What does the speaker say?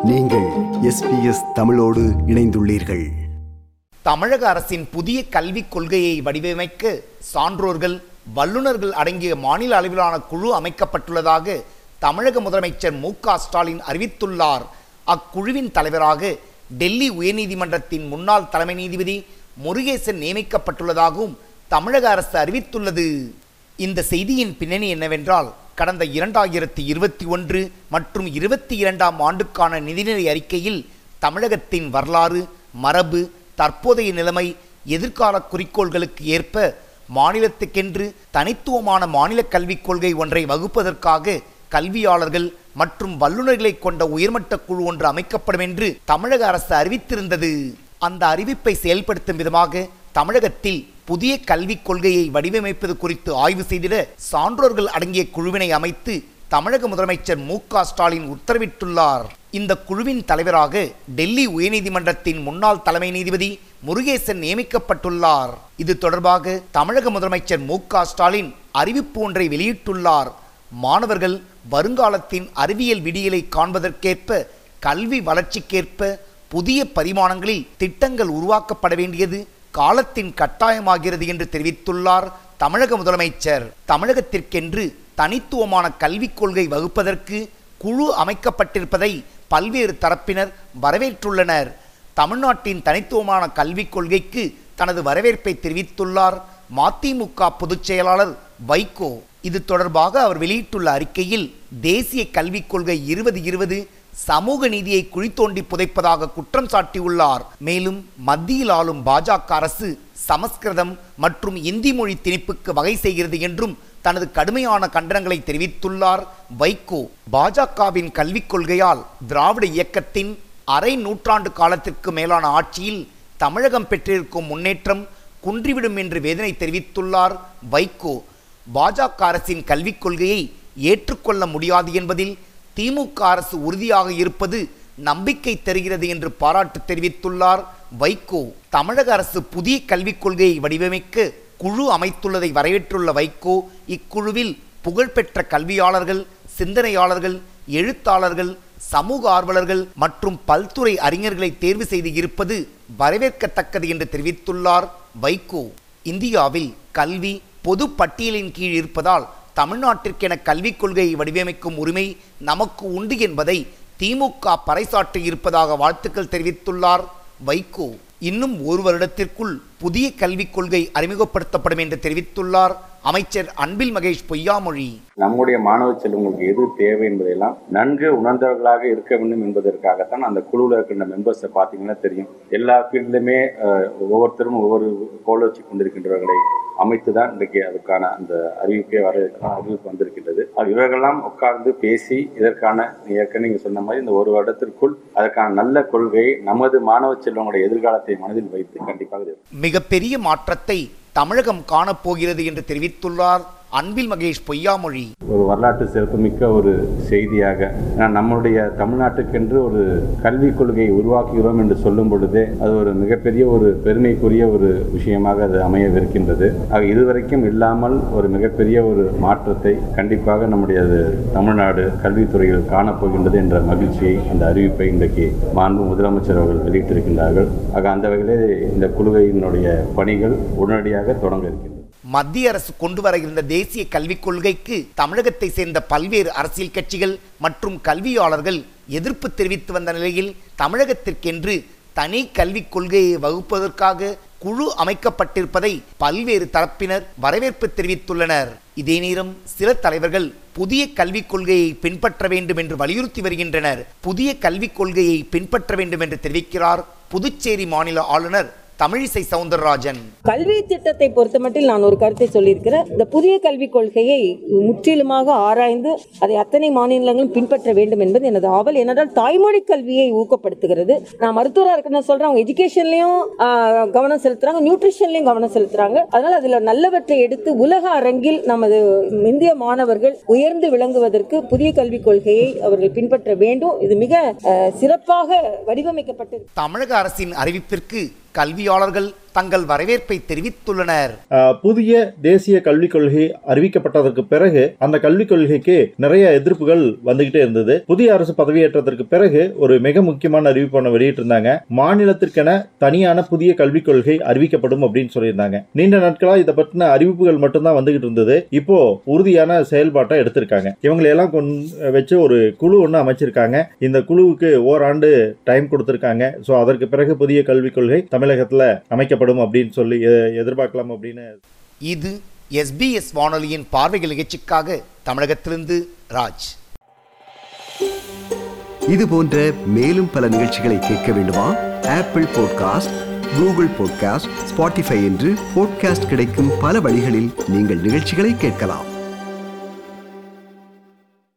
நீங்கள் எஸ்பிஎஸ் தமிழோடு இணைந்துள்ளீர்கள் தமிழக அரசின் புதிய கல்விக் கொள்கையை வடிவமைக்க சான்றோர்கள் வல்லுநர்கள் அடங்கிய மாநில அளவிலான குழு அமைக்கப்பட்டுள்ளதாக தமிழக முதலமைச்சர் மு க ஸ்டாலின் அறிவித்துள்ளார் அக்குழுவின் தலைவராக டெல்லி உயர்நீதிமன்றத்தின் முன்னாள் தலைமை நீதிபதி முருகேசன் நியமிக்கப்பட்டுள்ளதாகவும் தமிழக அரசு அறிவித்துள்ளது இந்த செய்தியின் பின்னணி என்னவென்றால் கடந்த இரண்டாயிரத்தி இருபத்தி ஒன்று மற்றும் இருபத்தி இரண்டாம் ஆண்டுக்கான நிதிநிலை அறிக்கையில் தமிழகத்தின் வரலாறு மரபு தற்போதைய நிலைமை எதிர்கால குறிக்கோள்களுக்கு ஏற்ப மாநிலத்துக்கென்று தனித்துவமான மாநில கல்விக் கொள்கை ஒன்றை வகுப்பதற்காக கல்வியாளர்கள் மற்றும் வல்லுநர்களை கொண்ட உயர்மட்ட குழு ஒன்று அமைக்கப்படும் என்று தமிழக அரசு அறிவித்திருந்தது அந்த அறிவிப்பை செயல்படுத்தும் விதமாக தமிழகத்தில் புதிய கல்விக் கொள்கையை வடிவமைப்பது குறித்து ஆய்வு செய்திட சான்றோர்கள் அடங்கிய குழுவினை அமைத்து தமிழக முதலமைச்சர் மு க ஸ்டாலின் உத்தரவிட்டுள்ளார் இந்த குழுவின் தலைவராக டெல்லி உயர்நீதிமன்றத்தின் முன்னாள் தலைமை நீதிபதி முருகேசன் நியமிக்கப்பட்டுள்ளார் இது தொடர்பாக தமிழக முதலமைச்சர் மு க ஸ்டாலின் அறிவிப்பு ஒன்றை வெளியிட்டுள்ளார் மாணவர்கள் வருங்காலத்தின் அறிவியல் விடியலை காண்பதற்கேற்ப கல்வி வளர்ச்சிக்கேற்ப புதிய பரிமாணங்களில் திட்டங்கள் உருவாக்கப்பட வேண்டியது காலத்தின் கட்டாயமாகிறது என்று தெரிவித்துள்ளார் தமிழக முதலமைச்சர் தமிழகத்திற்கென்று தனித்துவமான கல்விக் கொள்கை வகுப்பதற்கு குழு அமைக்கப்பட்டிருப்பதை பல்வேறு தரப்பினர் வரவேற்றுள்ளனர் தமிழ்நாட்டின் தனித்துவமான கல்விக் கொள்கைக்கு தனது வரவேற்பை தெரிவித்துள்ளார் மதிமுக பொதுச் செயலாளர் வைகோ இது தொடர்பாக அவர் வெளியிட்டுள்ள அறிக்கையில் தேசிய கல்விக் கொள்கை இருபது இருபது சமூக நீதியை குழி தோண்டி புதைப்பதாக குற்றம் சாட்டியுள்ளார் மேலும் மத்தியில் ஆளும் பாஜக அரசு சமஸ்கிருதம் மற்றும் இந்தி மொழி திணிப்புக்கு வகை செய்கிறது என்றும் தனது கடுமையான கண்டனங்களை தெரிவித்துள்ளார் வைகோ பாஜகவின் கல்விக் கொள்கையால் திராவிட இயக்கத்தின் அரை நூற்றாண்டு காலத்திற்கு மேலான ஆட்சியில் தமிழகம் பெற்றிருக்கும் முன்னேற்றம் குன்றிவிடும் என்று வேதனை தெரிவித்துள்ளார் வைகோ பாஜக அரசின் கல்விக் கொள்கையை ஏற்றுக்கொள்ள முடியாது என்பதில் திமுக அரசு உறுதியாக இருப்பது நம்பிக்கை தருகிறது என்று பாராட்டு தெரிவித்துள்ளார் வைகோ தமிழக அரசு புதிய கல்விக் கொள்கையை வடிவமைக்க குழு அமைத்துள்ளதை வரவேற்றுள்ள வைகோ இக்குழுவில் புகழ்பெற்ற கல்வியாளர்கள் சிந்தனையாளர்கள் எழுத்தாளர்கள் சமூக ஆர்வலர்கள் மற்றும் பல்துறை அறிஞர்களை தேர்வு செய்து இருப்பது வரவேற்கத்தக்கது என்று தெரிவித்துள்ளார் வைகோ இந்தியாவில் கல்வி பொது பட்டியலின் கீழ் இருப்பதால் தமிழ்நாட்டிற்கென கல்விக் கொள்கையை வடிவமைக்கும் உரிமை நமக்கு உண்டு என்பதை திமுக பறைசாற்றி இருப்பதாக வாழ்த்துக்கள் தெரிவித்துள்ளார் வைகோ இன்னும் ஒரு வருடத்திற்குள் புதிய கல்விக் கொள்கை அறிமுகப்படுத்தப்படும் என்று தெரிவித்துள்ளார் அமைச்சர் அன்பில் மகேஷ் பொய்யாமொழி நம்முடைய மாணவ செல்வங்களுக்கு எது தேவை என்பதையெல்லாம் நன்கு உணர்ந்தவர்களாக இருக்க வேண்டும் என்பதற்காகத்தான் அந்த குழுவில் இருக்கின்ற மெம்பர்ஸை பார்த்தீங்கன்னா தெரியும் எல்லா ஃபீல்ட்லையுமே ஒவ்வொருத்தரும் ஒவ்வொரு கோல் வச்சு கொண்டிருக்கின்றவர்களை அமைத்து தான் இன்றைக்கு அதுக்கான அந்த அறிவிப்பே வர அறிவிப்பு வந்திருக்கின்றது அது இவர்களெல்லாம் உட்கார்ந்து பேசி இதற்கான ஏற்கனவே நீங்கள் சொன்ன மாதிரி இந்த ஒரு வருடத்திற்குள் அதற்கான நல்ல கொள்கையை நமது மாணவ செல்வங்களுடைய எதிர்காலத்தை மனதில் வைத்து கண்டிப்பாக இது மிகப்பெரிய மாற்றத்தை தமிழகம் காணப்போகிறது என்று தெரிவித்துள்ளார் அன்பில் மகேஷ் பொய்யாமொழி ஒரு வரலாற்று சிறப்புமிக்க ஒரு செய்தியாக ஏன்னா நம்முடைய தமிழ்நாட்டுக்கென்று ஒரு கல்விக் கொள்கையை உருவாக்குகிறோம் என்று சொல்லும் பொழுதே அது ஒரு மிகப்பெரிய ஒரு பெருமைக்குரிய ஒரு விஷயமாக அது அமையவிருக்கின்றது ஆக இதுவரைக்கும் இல்லாமல் ஒரு மிகப்பெரிய ஒரு மாற்றத்தை கண்டிப்பாக நம்முடைய அது தமிழ்நாடு கல்வித்துறையில் காணப்போகின்றது என்ற மகிழ்ச்சியை அந்த அறிவிப்பை இன்றைக்கு மாண்பு முதலமைச்சர் அவர்கள் வெளியிட்டிருக்கின்றார்கள் ஆக அந்த வகையிலே இந்த குழுவையினுடைய பணிகள் உடனடியாக தொடங்க இருக்கின்றன மத்திய அரசு கொண்டு வர இருந்த தேசிய கல்விக் கொள்கைக்கு தமிழகத்தை சேர்ந்த பல்வேறு அரசியல் கட்சிகள் மற்றும் கல்வியாளர்கள் எதிர்ப்பு தெரிவித்து வந்த நிலையில் தமிழகத்திற்கென்று தனி கல்விக் கொள்கையை வகுப்பதற்காக குழு அமைக்கப்பட்டிருப்பதை பல்வேறு தரப்பினர் வரவேற்பு தெரிவித்துள்ளனர் இதே நேரம் சில தலைவர்கள் புதிய கல்விக் கொள்கையை பின்பற்ற வேண்டும் என்று வலியுறுத்தி வருகின்றனர் புதிய கல்விக் கொள்கையை பின்பற்ற வேண்டும் என்று தெரிவிக்கிறார் புதுச்சேரி மாநில ஆளுநர் தமிழிசை சவுந்தரராஜன் கல்வி திட்டத்தை பொறுத்தமட்டில் நான் ஒரு கருத்தை சொல்லியிருக்கிறேன் இந்த புதிய கல்விக் கொள்கையை முற்றிலுமாக ஆராய்ந்து அதை அத்தனை மாநிலங்களும் பின்பற்ற வேண்டும் என்பது எனது ஆவல் ஏனென்றால் தாய்மொழி கல்வியை ஊக்கப்படுத்துகிறது நான் மருத்துவராக இருக்கணும்னு சொல்றேன் அவங்க எஜுகேஷன்லயும் கவனம் செலுத்துறாங்க நியூட்ரிஷன்லயும் கவனம் செலுத்துறாங்க அதனால அதுல நல்லவற்றை எடுத்து உலக அரங்கில் நமது இந்திய மாணவர்கள் உயர்ந்து விளங்குவதற்கு புதிய கல்விக் கொள்கையை அவர்கள் பின்பற்ற வேண்டும் இது மிக அஹ், சிறப்பாக வடிவமைக்கப்பட்டது தமிழக அரசின் அறிவிப்பிற்கு கல்வியாளர்கள் தங்கள் வரவேற்பை தெரிவித்துள்ளனர் ஆஹ் புதிய தேசிய கல்விக் கொள்கை அறிவிக்கப்பட்டதற்கு பிறகு அந்த கல்விக் கொள்கைக்கு நிறைய எதிர்ப்புகள் வந்துகிட்டே இருந்தது புதிய அரசு பதவியேற்றதற்கு பிறகு ஒரு மிக முக்கியமான அறிவிப்பு ஒன்று வெளியிட்டிருந்தாங்க மாநிலத்திற்கென தனியான புதிய கல்விக் கொள்கை அறிவிக்கப்படும் அப்படின்னு சொல்லியிருந்தாங்க நீண்ட நாட்களா இதை பற்றின அறிவிப்புகள் மட்டும்தான் வந்துகிட்டு இருந்தது இப்போ உறுதியான செயல்பாட்டை எடுத்திருக்காங்க இவங்களை எல்லாம் கொண்டு வச்சு ஒரு குழு ஒன்று அமைச்சிருக்காங்க இந்த குழுவுக்கு ஓராண்டு டைம் கொடுத்திருக்காங்க ஸோ அதற்கு பிறகு புதிய கல்விக் கொள்கை தமிழகத்தில் அமைக்கப்படும் அப்படின்னு சொல்லி எ- எதிர்பார்க்கலாம் அப்படின்னு இது எஸ்பிஎஸ் வானொலியின் பார்வைகள் நிகழ்ச்சிக்காக தமிழகத்திலிருந்து ராஜ் இது போன்ற மேலும் பல நிகழ்ச்சிகளை கேட்க வேண்டுமா Apple podcast Google podcast Spotify என்று பாட்காஸ்ட் கிடைக்கும் பல வழிகளில் நீங்கள் நிகழ்ச்சிகளை கேட்கலாம்